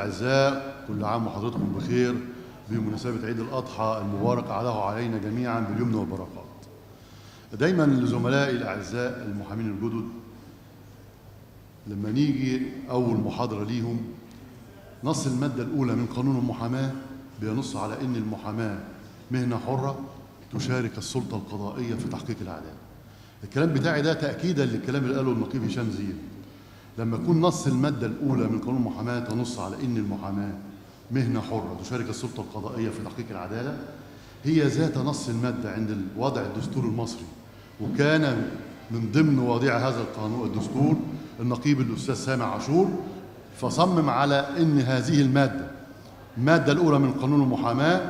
الأعزاء كل عام وحضراتكم بخير بمناسبة عيد الأضحى المبارك أعاده علينا جميعا باليمن والبركات دايما لزملائي الأعزاء المحامين الجدد لما نيجي أول محاضرة ليهم نص المادة الأولى من قانون المحاماة بينص على أن المحاماة مهنة حرة تشارك السلطة القضائية في تحقيق العدالة الكلام بتاعي ده تأكيدا للكلام اللي قاله النقيب هشام زين لما يكون نص المادة الأولى من قانون المحاماة تنص على أن المحاماة مهنة حرة تشارك السلطة القضائية في تحقيق العدالة هي ذات نص المادة عند وضع الدستور المصري وكان من ضمن مواضيع هذا القانون الدستور النقيب الأستاذ سامع عاشور فصمم على أن هذه المادة المادة الأولى من قانون المحاماة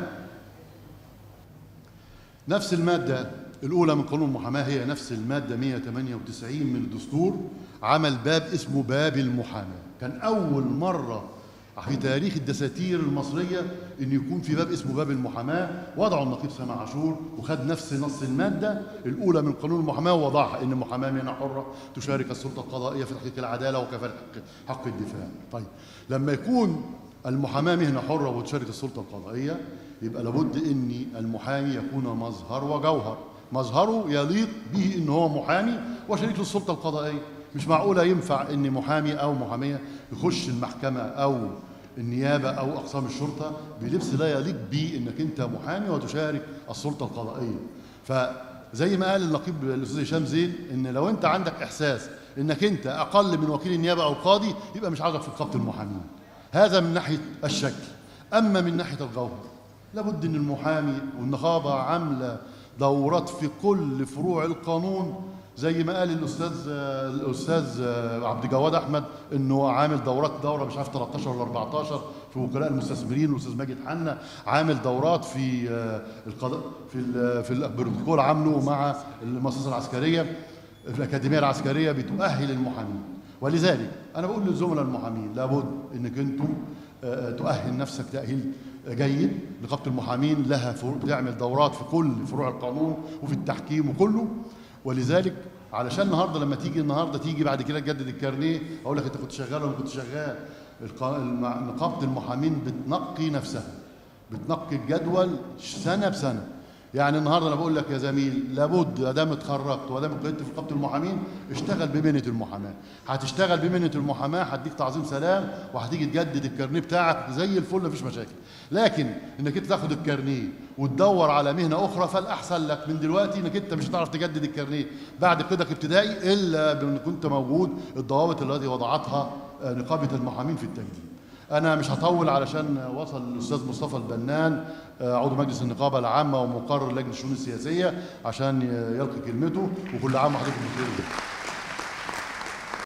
نفس المادة الأولى من قانون المحاماة هي نفس المادة 198 من الدستور عمل باب اسمه باب المحاماة كان أول مرة في تاريخ الدساتير المصرية إن يكون في باب اسمه باب المحاماة وضعه النقيب سامع عاشور وخد نفس نص المادة الأولى من قانون المحاماة ووضعها إن المحاماة مهنة حرة تشارك السلطة القضائية في تحقيق العدالة وكفالة حق الدفاع طيب لما يكون المحاماة مهنة حرة وتشارك السلطة القضائية يبقى لابد ان المحامي يكون مظهر وجوهر مظهره يليق به ان هو محامي وشريك للسلطه القضائيه مش معقوله ينفع ان محامي او محاميه يخش المحكمه او النيابه او اقسام الشرطه بلبس لا يليق به انك انت محامي وتشارك السلطه القضائيه فزي ما قال النقيب الاستاذ هشام زين ان لو انت عندك احساس انك انت اقل من وكيل النيابه او القاضي يبقى مش عاوزك في نقابه المحامين هذا من ناحيه الشكل اما من ناحيه الجوهر لابد ان المحامي والنقابه عامله دورات في كل فروع القانون زي ما قال الاستاذ الاستاذ عبد الجواد احمد انه عامل دورات دوره مش عارف 13 ولا 14 في وكلاء المستثمرين الاستاذ ماجد حنا عامل دورات في القضاء في ال في البروتوكول عامله مع المؤسسه العسكريه في الاكاديميه العسكريه بتؤهل المحامين ولذلك انا بقول للزملاء المحامين لابد انك انتم تؤهل نفسك تاهيل جيد نقابه المحامين لها بتعمل دورات في كل فروع القانون وفي التحكيم وكله ولذلك علشان النهارده لما تيجي النهارده تيجي بعد كده تجدد الكارنيه اقول لك انت كنت شغال ولا كنت شغال نقابه المحامين بتنقي نفسها بتنقي الجدول سنه بسنه يعني النهارده انا بقول لك يا زميل لابد ما دام اتخرجت وما دام اتقيدت في نقابه المحامين اشتغل بمهنه المحاماه هتشتغل بمهنه المحاماه هديك تعظيم سلام وهتيجي تجدد الكارنيه بتاعك زي الفل مفيش مشاكل لكن انك انت تاخد الكارنيه وتدور على مهنه اخرى فالاحسن لك من دلوقتي انك انت مش هتعرف تجدد الكارنيه بعد قيدك ابتدائي الا بان كنت موجود الضوابط التي وضعتها نقابه المحامين في التجديد انا مش هطول علشان وصل الاستاذ مصطفى البنان عضو مجلس النقابه العامه ومقرر لجنه الشؤون السياسيه عشان يلقي كلمته وكل عام وحضرتك بخير